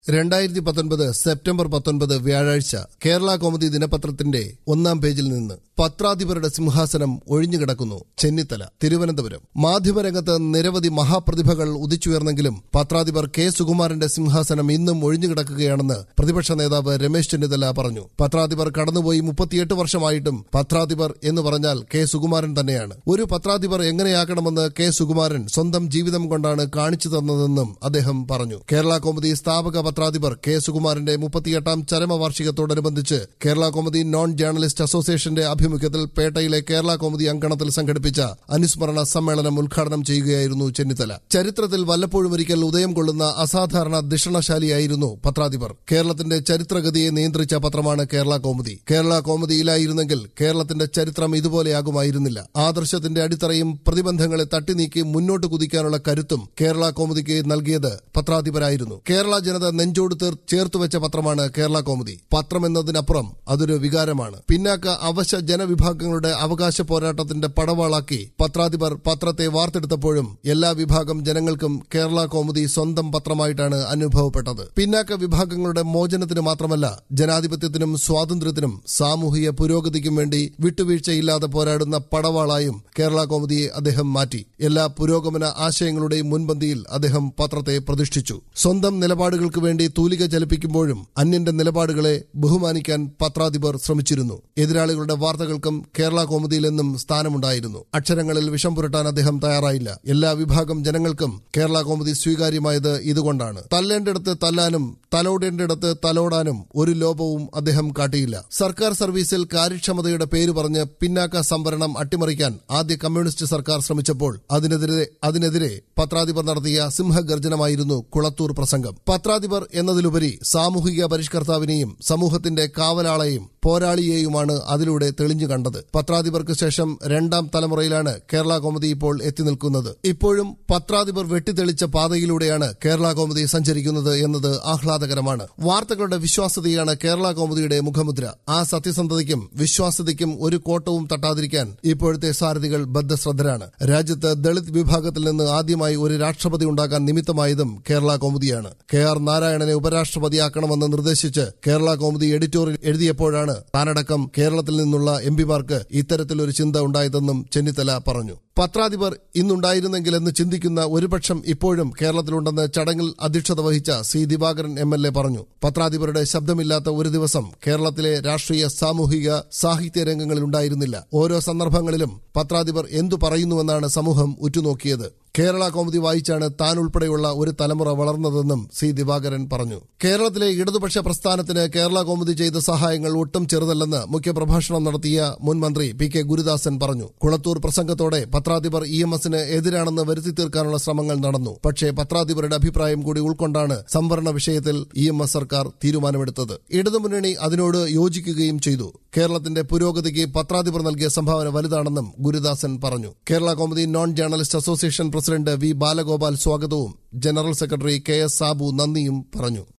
രണ്ടായിരത്തി പത്തൊൻപത് സെപ്റ്റംബർ പത്തൊൻപത് വ്യാഴാഴ്ച കേരള കോമഡി ദിനപത്രത്തിന്റെ ഒന്നാം പേജിൽ നിന്ന് പത്രാധിപരുടെ സിംഹാസനം ഒഴിഞ്ഞുകിടക്കുന്നു ചെന്നിത്തല തിരുവനന്തപുരം മാധ്യമരംഗത്ത് നിരവധി മഹാപ്രതിഭകൾ ഉദിച്ചുയർന്നെങ്കിലും പത്രാധിപർ കെ സുകുമാരന്റെ സിംഹാസനം ഇന്നും ഒഴിഞ്ഞുകിടക്കുകയാണെന്ന് പ്രതിപക്ഷ നേതാവ് രമേശ് ചെന്നിത്തല പറഞ്ഞു പത്രാധിപർ കടന്നുപോയി മുപ്പത്തിയെട്ട് വർഷമായിട്ടും പത്രാധിപർ എന്ന് പറഞ്ഞാൽ കെ സുകുമാരൻ തന്നെയാണ് ഒരു പത്രാധിപർ എങ്ങനെയാക്കണമെന്ന് കെ സുകുമാരൻ സ്വന്തം ജീവിതം കൊണ്ടാണ് കാണിച്ചു തന്നതെന്നും അദ്ദേഹം പറഞ്ഞു കേരള കോമഡി സ്ഥാപക പത്രാധിപർ കെ സുകുമാരന്റെ മുപ്പത്തിയെട്ടാം ചരമവാർഷികത്തോടനുബന്ധിച്ച് കേരള കോമഡി നോൺ ജേർണലിസ്റ്റ് അസോസിയേഷന്റെ ആഭിമുഖ്യത്തിൽ പേട്ടയിലെ കേരള കോമഡി അങ്കണത്തിൽ സംഘടിപ്പിച്ച അനുസ്മരണ സമ്മേളനം ഉദ്ഘാടനം ചെയ്യുകയായിരുന്നു ചെന്നിത്തല ചരിത്രത്തിൽ വല്ലപ്പോഴും ഒരിക്കൽ ഉദയം കൊള്ളുന്ന അസാധാരണ ദിഷണശാലിയായിരുന്നു പത്രാധിപർ കേരളത്തിന്റെ ചരിത്രഗതിയെ നിയന്ത്രിച്ച പത്രമാണ് കേരള കോമഡി കേരള കോമഡിയിലായിരുന്നെങ്കിൽ കേരളത്തിന്റെ ചരിത്രം ഇതുപോലെയാകുമായിരുന്നില്ല ആദർശത്തിന്റെ അടിത്തറയും പ്രതിബന്ധങ്ങളെ തട്ടിനീക്കി മുന്നോട്ട് കുതിക്കാനുള്ള കരുത്തും കേരള കോമഡിക്ക് നൽകിയത് പത്രാധിപരായിരുന്നു കേരള ജനത നെഞ്ചോട് തീർ ചേർത്തുവെച്ച പത്രമാണ് കേരള കോമഡി പത്രം എന്നതിനപ്പുറം അതൊരു വികാരമാണ് പിന്നാക്ക അവശ ജനവിഭാഗങ്ങളുടെ അവകാശ പോരാട്ടത്തിന്റെ പടവാളാക്കി പത്രാധിപർ പത്രത്തെ വാർത്തെടുത്തപ്പോഴും എല്ലാ വിഭാഗം ജനങ്ങൾക്കും കേരള കോമഡി സ്വന്തം പത്രമായിട്ടാണ് അനുഭവപ്പെട്ടത് പിന്നാക്ക വിഭാഗങ്ങളുടെ മോചനത്തിന് മാത്രമല്ല ജനാധിപത്യത്തിനും സ്വാതന്ത്ര്യത്തിനും സാമൂഹിക പുരോഗതിക്കും വേണ്ടി വിട്ടുവീഴ്ചയില്ലാതെ പോരാടുന്ന പടവാളായും കേരള കോമഡിയെ അദ്ദേഹം മാറ്റി എല്ലാ പുരോഗമന ആശയങ്ങളുടെയും മുൻപന്തിയിൽ അദ്ദേഹം പത്രത്തെ പ്രതിഷ്ഠിച്ചു സ്വന്തം നിലപാടുകൾക്ക് വേണ്ടി തൂലിക ചലിപ്പിക്കുമ്പോഴും അന്യന്റെ നിലപാടുകളെ ബഹുമാനിക്കാൻ പത്രാധിപർ ശ്രമിച്ചിരുന്നു എതിരാളികളുടെ വാർത്തകൾക്കും കേരള കോമഡിയിൽ എന്നും സ്ഥാനമുണ്ടായിരുന്നു അക്ഷരങ്ങളിൽ വിഷം പുരട്ടാൻ അദ്ദേഹം തയ്യാറായില്ല എല്ലാ വിഭാഗം ജനങ്ങൾക്കും കേരള കോമഡി സ്വീകാര്യമായത് ഇതുകൊണ്ടാണ് തല്ലേണ്ടിടത്ത് തല്ലാനും തലോടേണ്ടിടത്ത് തലോടാനും ഒരു ലോപവും അദ്ദേഹം കാട്ടിയില്ല സർക്കാർ സർവീസിൽ കാര്യക്ഷമതയുടെ പേര് പറഞ്ഞ് പിന്നാക്ക സംവരണം അട്ടിമറിക്കാൻ ആദ്യ കമ്മ്യൂണിസ്റ്റ് സർക്കാർ ശ്രമിച്ചപ്പോൾ അതിനെതിരെ അതിനെതിരെ പത്രാധിപർ നടത്തിയ സിംഹഗർജനമായിരുന്നു കുളത്തൂർ പ്രസംഗം പത്രാധിപർ എന്നതിലുപരി സാമൂഹിക പരിഷ്കർത്താവിനെയും സമൂഹത്തിന്റെ കാവലാളെയും പോരാളിയെയുമാണ് അതിലൂടെ തെളിഞ്ഞു കണ്ടത് പത്രാധിപർക്ക് ശേഷം രണ്ടാം തലമുറയിലാണ് കേരള കോമഡി ഇപ്പോൾ എത്തി നിൽക്കുന്നത് ഇപ്പോഴും പത്രാധിപർ വെട്ടിത്തെളിച്ച പാതയിലൂടെയാണ് കേരള കോമഡി സഞ്ചരിക്കുന്നത് എന്നത് ആഹ്ലാദകരമാണ് വാർത്തകളുടെ വിശ്വാസ്യതയാണ് കേരള കോമഡിയുടെ മുഖമുദ്ര ആ സത്യസന്ധതയ്ക്കും വിശ്വാസ്യതയ്ക്കും ഒരു കോട്ടവും തട്ടാതിരിക്കാൻ ഇപ്പോഴത്തെ സാരഥികൾ ബദ്ധശ്രദ്ധരാണ് രാജ്യത്ത് ദളിത് വിഭാഗത്തിൽ നിന്ന് ആദ്യമായി ഒരു രാഷ്ട്രപതി ഉണ്ടാകാൻ നിമിത്തമായതും കേരള കോമഡിയാണ് കെ ആർ നാരായണനെ ഉപരാഷ്ട്രപതിയാക്കണമെന്ന് നിർദ്ദേശിച്ച് കേരള കോമഡി എഡിറ്റോറിയൽ എഴുതിയപ്പോഴാണ് താനടക്കം കേരളത്തിൽ നിന്നുള്ള എംപിമാർക്ക് ഇത്തരത്തിലൊരു ചിന്ത ഉണ്ടായതെന്നും ചെന്നിത്തല പറഞ്ഞു പത്രാധിപർ ഇന്നുണ്ടായിരുന്നെങ്കിലെന്ന് ചിന്തിക്കുന്ന ഒരുപക്ഷം ഇപ്പോഴും കേരളത്തിലുണ്ടെന്ന് ചടങ്ങിൽ അധ്യക്ഷത വഹിച്ച C Divakaran M L A പറഞ്ഞു പത്രാധിപരുടെ ശബ്ദമില്ലാത്ത ഒരു ദിവസം കേരളത്തിലെ രാഷ്ട്രീയ സാമൂഹിക സാഹിത്യ രംഗങ്ങളിൽ ഉണ്ടായിരുന്നില്ല ഓരോ സന്ദർഭങ്ങളിലും പത്രാധിപർ എന്തു പറയുന്നുവെന്നാണ് സമൂഹം ഉറ്റുനോക്കിയത് കേരള കോമഡി വായിച്ചാണ് താൻ ഉൾപ്പെടെയുള്ള ഒരു തലമുറ വളർന്നതെന്നും സി ദിവാകരൻ പറഞ്ഞു കേരളത്തിലെ ഇടതുപക്ഷ പ്രസ്ഥാനത്തിന് കേരള കോമഡി ചെയ്ത സഹായങ്ങൾ ഒട്ടും ചെറുതല്ലെന്ന് മുഖ്യപ്രഭാഷണം നടത്തിയ മുൻ മന്ത്രി പി കെ ഗുരുദാസൻ പറഞ്ഞു കുളത്തൂർ പ്രസംഗത്തോടെ പത്രാധിപർ ഇ എം എസിന് എതിരാണെന്ന് വരുത്തി തീർക്കാനുള്ള ശ്രമങ്ങൾ നടന്നു പക്ഷേ പത്രാധിപരുടെ അഭിപ്രായം കൂടി ഉൾക്കൊണ്ടാണ് സംവരണ വിഷയത്തിൽ ഇ എം എസ് സർക്കാർ തീരുമാനമെടുത്തത് ഇടതുമുന്നണി അതിനോട് യോജിക്കുകയും ചെയ്തു കേരളത്തിന്റെ പുരോഗതിക്ക് പത്രാധിപർ നൽകിയ സംഭാവന വലുതാണെന്നും ഗുരുദാസൻ പറഞ്ഞു Kerala Kaumudi non journalist association president V Balagopal സ്വാഗതവും general secretary K S Sabu നന്ദിയും പറഞ്ഞു